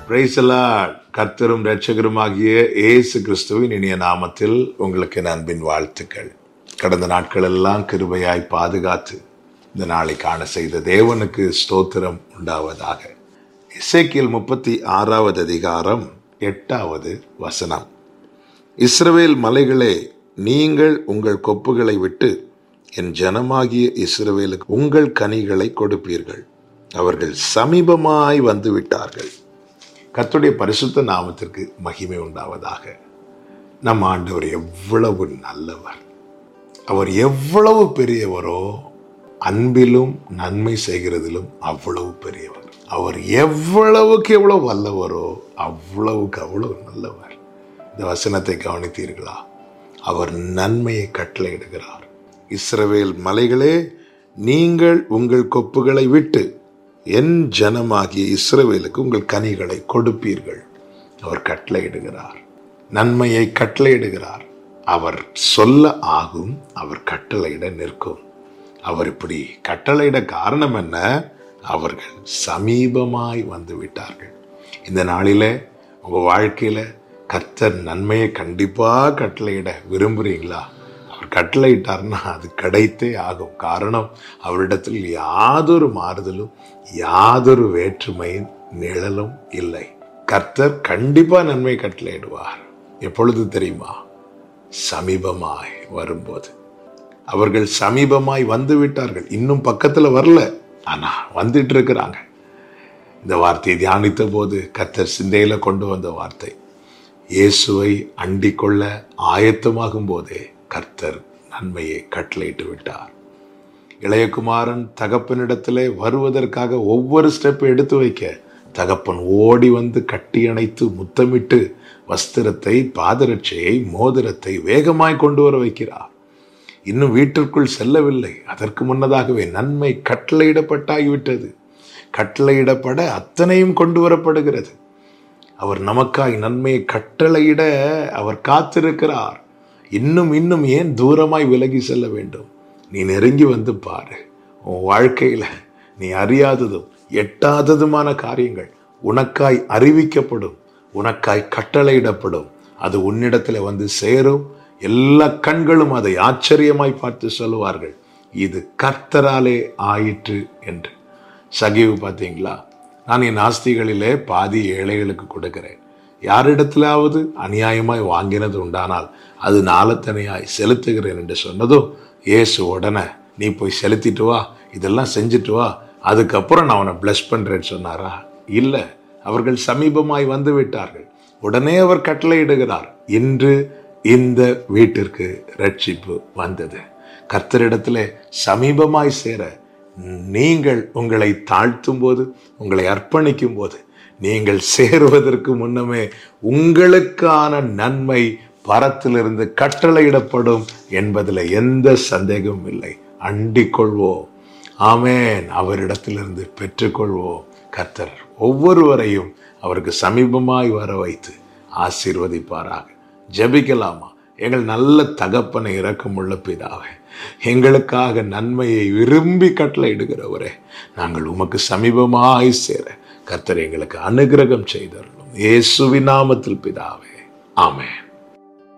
பிரைசலாட் கர்த்தரும் இரட்சகருமாகிய இயேசு கிறிஸ்துவின் இனிய நாமத்தில் உங்களுக்கு என் அன்பின் வாழ்த்துக்கள் கடந்த நாட்கள் எல்லாம் கிருபையாய் பாதுகாத்து இந்த நாளை காண செய்த தேவனுக்கு ஸ்தோத்திரம் உண்டாவதாக இசைக்கியல் முப்பத்தி ஆறாவது அதிகாரம் எட்டாவது வசனம் இஸ்ரவேல் மலைகளே நீங்கள் உங்கள் கொப்புகளை விட்டு என் ஜனமாகிய இஸ்ரவேலுக்கு உங்கள் கனிகளை கொடுப்பீர்கள் அவர்கள் சமீபமாய் வந்து விட்டார்கள் கர்த்தருடைய பரிசுத்த நாமத்திற்கு மகிமை உண்டாவதாக நம் ஆண்டவர் எவ்வளவு நல்லவர் அவர் எவ்வளவு பெரியவரோ அன்பிலும் நன்மை செய்கிறதிலும் அவ்வளவு பெரியவர் அவர் எவ்வளவுக்கு எவ்வளவு வல்லவரோ அவ்வளவுக்கு அவ்வளவு நல்லவர் இந்த வசனத்தை கவனித்தீர்களா அவர் நன்மையை கட்டளையிடுகிறார் இஸ்ரவேல் மலைகளே நீங்கள் உங்கள் கொப்புகளை விட்டு என் ஜனமாகிய இஸ்ரவேலுக்கு உங்கள் கனிகளை கொடுப்பீர்கள் அவர் கட்டளையிடுகிறார் நன்மையை கட்டளையிடுகிறார் அவர் சொல்ல ஆகும் அவர் கட்டளையிட நிற்கும் அவர் இப்படி கட்டளையிட காரணம் என்ன அவர்கள் சமீபமாய் வந்து விட்டார்கள் இந்த நாளிலே உங்க வாழ்க்கையில கர்த்தர் நன்மையை கண்டிப்பா கட்டளையிட விரும்புறீங்களா அவர் கட்டளையிட்டார்னா அது கிடைத்தே ஆகும் காரணம் அவரிடத்தில் யாதொரு மாறுதலும் யாதொரு வேற்றுமையின் நிழலும் இல்லை கர்த்தர் கண்டிப்பா நன்மை கட்டளையிடுவார் எப்பொழுது தெரியுமா சமீபமாய் வரும்போது அவர்கள் சமீபமாய் வந்து விட்டார்கள் இன்னும் பக்கத்துல வரல ஆனா வந்துட்டு இருக்கிறாங்க இந்த வார்த்தையை தியானித்த போது கர்த்தர் சிந்தையில கொண்டு வந்த வார்த்தை இயேசுவை அண்டிக் கொள்ள ஆயத்தமாகும் போதே கர்த்தர் நன்மையை கட்டளையிட்டு விட்டார் இளையகுமாரன் தகப்பனிடத்திலே வருவதற்காக ஒவ்வொரு ஸ்டெப் எடுத்து வைக்க தகப்பன் ஓடி வந்து கட்டி அணைத்து முத்தமிட்டு வஸ்திரத்தை பாதரட்சையை மோதிரத்தை வேகமாய் கொண்டு வர வைக்கிறார் இன்னும் வீட்டிற்குள் செல்லவில்லை அதற்கு முன்னதாகவே நன்மை கட்டளையிடப்பட்டாகிவிட்டது கட்டளையிடப்பட அத்தனையும் கொண்டு வரப்படுகிறது அவர் நமக்காய் நன்மையை கட்டளையிட அவர் காத்திருக்கிறார் இன்னும் இன்னும் ஏன் தூரமாய் விலகி செல்ல வேண்டும் நீ நெருங்கி வந்து பாரு உன் வாழ்க்கையில நீ அறியாததும் எட்டாததுமான காரியங்கள் உனக்காய் அறிவிக்கப்படும் உனக்காய் கட்டளையிடப்படும் அது உன்னிடத்துல வந்து சேரும் எல்லா கண்களும் அதை ஆச்சரியமாய் பார்த்து சொல்லுவார்கள் இது கர்த்தராலே ஆயிற்று என்று சகிவு பார்த்தீங்களா நான் என் ஆஸ்திகளிலே பாதி ஏழைகளுக்கு கொடுக்கிறேன் யாரிடத்திலாவது அநியாயமாய் வாங்கினது உண்டானால் அது நாளத்தனையாய் செலுத்துகிறேன் என்று சொன்னதும் இயேசு உடனே நீ போய் செலுத்திட்டு வா இதெல்லாம் செஞ்சுட்டு வா அதுக்கப்புறம் நான் அவனை பிளஸ் பண்றேன்னு சொன்னாரா இல்லை அவர்கள் சமீபமாய் வந்து விட்டார்கள் உடனே அவர் கட்டளையிடுகிறார் இன்று இந்த வீட்டிற்கு ரட்சிப்பு வந்தது கர்த்தரிடத்துல சமீபமாய் சேர நீங்கள் உங்களை தாழ்த்தும் போது உங்களை அர்ப்பணிக்கும் போது நீங்கள் சேருவதற்கு முன்னமே உங்களுக்கான நன்மை பரத்திலிருந்து கட்டளையிடப்படும் என்பதில் எந்த சந்தேகமும் இல்லை அண்டிக் கொள்வோம் ஆமேன் அவரிடத்திலிருந்து பெற்றுக்கொள்வோம் கர்த்தர் ஒவ்வொருவரையும் அவருக்கு சமீபமாய் வர வைத்து ஆசீர்வதிப்பாராக ஜெபிக்கலாமா எங்கள் நல்ல தகப்பனை இறக்கமுள்ள பிதாவே எங்களுக்காக நன்மையை விரும்பி கட்டளையிடுகிறவரே நாங்கள் உமக்கு சமீபமாய் சேர கர்த்தர் எங்களுக்கு அனுகிரகம் செய்தரணும் இயேசுவின் நாமத்தில் பிதாவே ஆமென்